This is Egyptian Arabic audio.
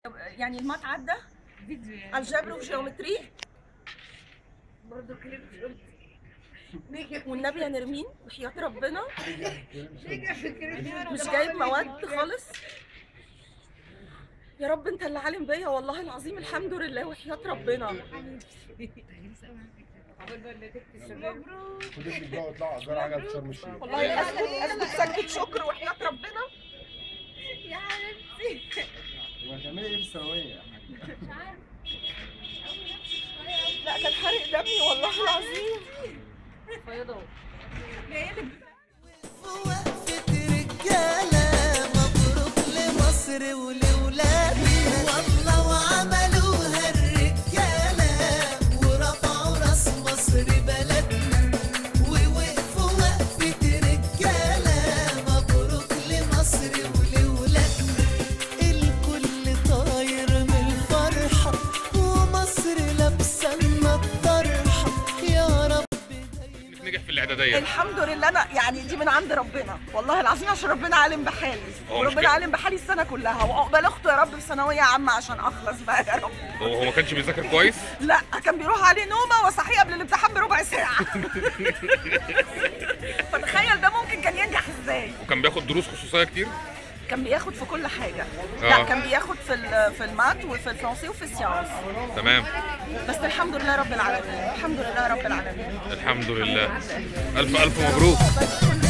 يعني المات عدى فيديو يعني الجبر وجيومتري برضه كلمة قلت نيجي والنبي يا نرمين وحياة ربنا نيجي فكرة مش جايب مواد خالص يا رب انت اللي عالم بيا والله العظيم الحمد لله وحياة ربنا عقبال بقى اللي تكتب الشباب خد ابنك بقى واطلع اجار عجل في شرم الشيخ والله اثبت اثبت سجدة شكر وحياة ربنا يا حبيبتي هو هتعملي ايه في الثانويه يا حاج؟ لا كان حرق دمي والله العظيم فيضان وقفة رجالة مبروك لمصر ولولادها والله وعملوها الرجالة ورفعوا راس مصر بلدنا ووقفوا وقفة رجالة مبروك لمصر ولولادنا الكل طاير من الفرحة ومصر لابسة الطرحة يا رب نجح في الاعداديه الحمد لله انا يعني دي من عند ربنا والله العظيم عشان ربنا عالم بحالي هو مش وربنا كده. عالم بحالي السنه كلها وعقبال اخته يا رب في ثانويه عامه عشان اخلص بقى يا رب هو هو ما كانش بيذاكر كويس لا كان بيروح عليه نومه وصحيه قبل الامتحان بربع ساعه فتخيل ده ممكن كان ينجح ازاي وكان بياخد دروس خصوصيه كتير كان بياخد في كل حاجه آه. لا كان بياخد في ال- في المات وفي الفرنسي وفي السيانس تمام بس الحمد لله رب العالمين الحمد لله رب العالمين الحمد لله الف الف مبروك بس